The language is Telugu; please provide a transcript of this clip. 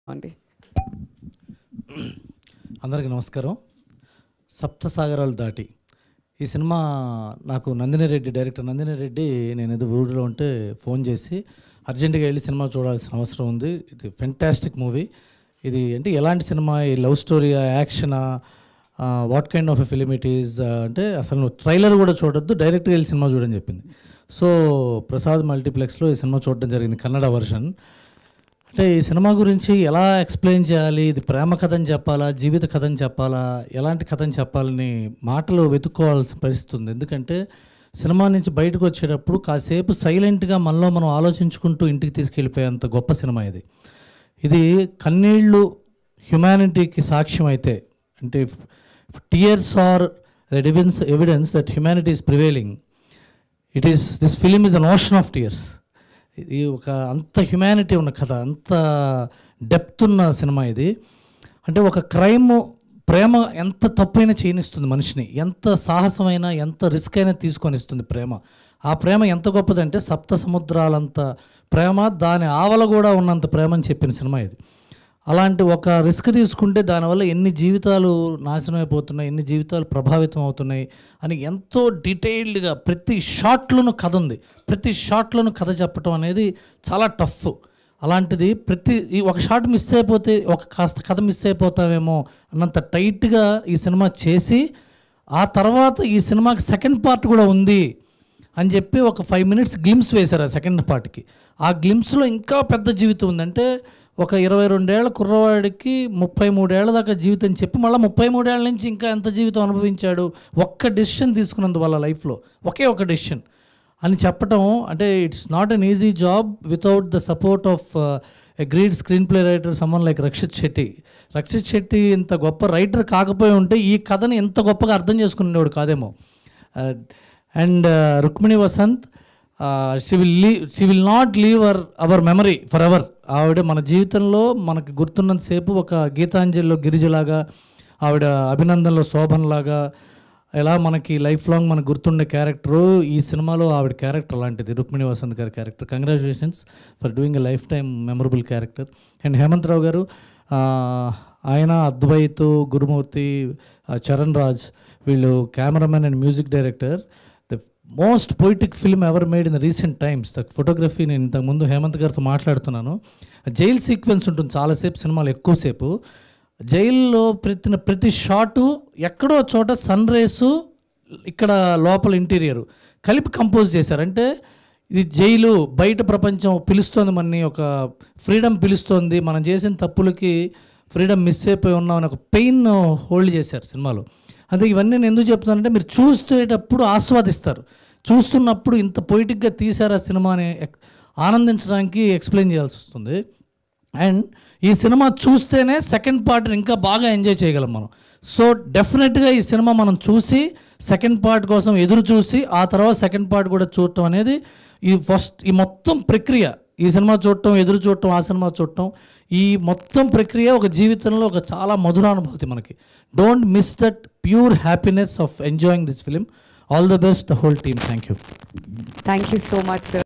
అండి అందరికీ నమస్కారం సప్తసాగరాలు దాటి ఈ సినిమా నాకు నందిని రెడ్డి డైరెక్టర్ నందిని రెడ్డి నేను ఏదో ఊరిలో ఉంటే ఫోన్ చేసి అర్జెంటుగా వెళ్ళి సినిమా చూడాల్సిన అవసరం ఉంది ఇది ఫెంటాస్టిక్ మూవీ ఇది అంటే ఎలాంటి సినిమా ఈ లవ్ స్టోరీ యాక్షనా what kind of a film it is అంటే అసలు నువ్వు ట్రైలర్ కూడా చూడొద్దు డైరెక్ట్గా వెళ్ళి సినిమా చూడని చెప్పింది సో ప్రసాద్ మల్టీప్లెక్స్లో ఈ సినిమా చూడడం జరిగింది కన్నడ వర్షన్ అంటే ఈ సినిమా గురించి ఎలా ఎక్స్ప్లెయిన్ చేయాలి ఇది ప్రేమ కథ అని చెప్పాలా జీవిత కథ అని చెప్పాలా ఎలాంటి కథ అని చెప్పాలని మాటలు వెతుక్కోవాల్సిన పరిస్థితి ఉంది ఎందుకంటే సినిమా నుంచి బయటకు వచ్చేటప్పుడు కాసేపు సైలెంట్గా మనలో మనం ఆలోచించుకుంటూ ఇంటికి తీసుకెళ్ళిపోయేంత గొప్ప సినిమా ఇది ఇది కన్నీళ్ళు హ్యుమానిటీకి సాక్ష్యం అయితే అంటే tears are evidence evidence that humanity is prevailing it is this film is an ocean of tears ఇది ఒక అంత హ్యుమానిటీ ఉన్న కథ అంత డెప్త్ ఉన్న సినిమా ఇది అంటే ఒక క్రైమ్ ప్రేమ ఎంత తప్పైనా చేయనిస్తుంది మనిషిని ఎంత సాహసమైనా ఎంత రిస్క్ అయినా తీసుకొని ఇస్తుంది ప్రేమ ఆ ప్రేమ ఎంత గొప్పదంటే సప్త సముద్రాలంత ప్రేమ దాని ఆవల కూడా ఉన్నంత ప్రేమ అని చెప్పిన సినిమా ఇది అలాంటి ఒక రిస్క్ తీసుకుంటే దానివల్ల ఎన్ని జీవితాలు నాశనం అయిపోతున్నాయి ఎన్ని జీవితాలు ప్రభావితం అవుతున్నాయి అని ఎంతో డీటెయిల్డ్గా ప్రతి షాట్లోనూ కథ ఉంది ప్రతి షాట్లోనూ కథ చెప్పడం అనేది చాలా టఫ్ అలాంటిది ప్రతి ఈ ఒక షాట్ మిస్ అయిపోతే ఒక కాస్త కథ మిస్ అయిపోతామేమో అన్నంత టైట్గా ఈ సినిమా చేసి ఆ తర్వాత ఈ సినిమాకి సెకండ్ పార్ట్ కూడా ఉంది అని చెప్పి ఒక ఫైవ్ మినిట్స్ గ్లిమ్స్ వేశారు ఆ సెకండ్ పార్ట్కి ఆ గ్లిమ్స్లో ఇంకా పెద్ద జీవితం ఉందంటే ఒక ఇరవై రెండేళ్ల కుర్రవాడికి ముప్పై మూడేళ్ల దాకా జీవితం చెప్పి మళ్ళీ ముప్పై మూడేళ్ల నుంచి ఇంకా ఎంత జీవితం అనుభవించాడు ఒక్క డెసిషన్ తీసుకున్నందువల్ల లైఫ్లో ఒకే ఒక డెసిషన్ అని చెప్పటం అంటే it's not an easy job without the support of a great screenplay writer someone like Rakshit Shetty Rakshit Shetty ఇంత గొప్ప రైటర్ కాకపోయి ఉంటే ఈ కథని ఇంత గొప్పగా అర్థం చేసుకునేవాడు కాదేమో and Rukmini Vasanth she will leave she will not leave our our memory forever ఆవిడ మన జీవితంలో మనకి గుర్తున్నంతసేపు ఒక గీతాంజలిలో గిరిజలాగా ఆవిడ అభినందనలో శోభన్లాగా ఎలా మనకి లైఫ్ లాంగ్ మనకు గుర్తుండే క్యారెక్టరు ఈ సినిమాలో ఆవిడ క్యారెక్టర్ అలాంటిది రుక్మిణి వసంత్ గారి character congratulations for doing a lifetime memorable character and Hemanth Rao గారు ఆ, ఆయన అద్వైత్ గురుమూర్తి ఆ, చరణ్ రాజ్ వీళ్ళు cameraman and music director the most poetic film ever made in the recent times the photography నేను ఇంతకుముందు హేమంత్ గారితో మాట్లాడుతున్నాను జైల్ సీక్వెన్స్ ఉంటుంది చాలాసేపు సినిమాలు ఎక్కువసేపు జైల్లో ప్రతి ప్రతి షాటు ఎక్కడో చోట సన్ రేసు ఇక్కడ లోపల ఇంటీరియర్ కలిపి కంపోజ్ చేశారు అంటే ఇది జైలు బయట ప్రపంచం పిలుస్తోంది మనని ఒక ఫ్రీడమ్ పిలుస్తోంది మనం చేసిన తప్పులకి ఫ్రీడమ్ మిస్ అయిపోయి ఉన్నాం అని ఒక పెయిన్ హోల్డ్ చేశారు సినిమాలో అదే ఇవన్నీ నేను ఎందుకు చెప్తానంటే మీరు చూసేటప్పుడు ఆస్వాదిస్తారు చూస్తున్నప్పుడు ఇంత పొయిటిక్గా తీశారు ఆ సినిమాని ఎక్- ఆనందించడానికి ఎక్స్ప్లెయిన్ చేయాల్సి వస్తుంది అండ్ ఈ సినిమా చూస్తేనే సెకండ్ పార్ట్ని ఇంకా బాగా ఎంజాయ్ చేయగలం మనం సో డెఫినెట్గా ఈ సినిమా మనం చూసి సెకండ్ పార్ట్ కోసం ఎదురు చూసి ఆ తర్వాత సెకండ్ పార్ట్ కూడా చూడటం అనేది ఈ ఫస్ట్ ఈ మొత్తం ప్రక్రియ ఈ సినిమా చూడటం ఎదురు చూడటం ఆ సినిమా చూడటం ఈ మొత్తం ప్రక్రియ ఒక జీవితంలో ఒక చాలా మధురానుభూతి మనకి don't miss that pure happiness of enjoying this film all the best the whole team thank you thank you so much sir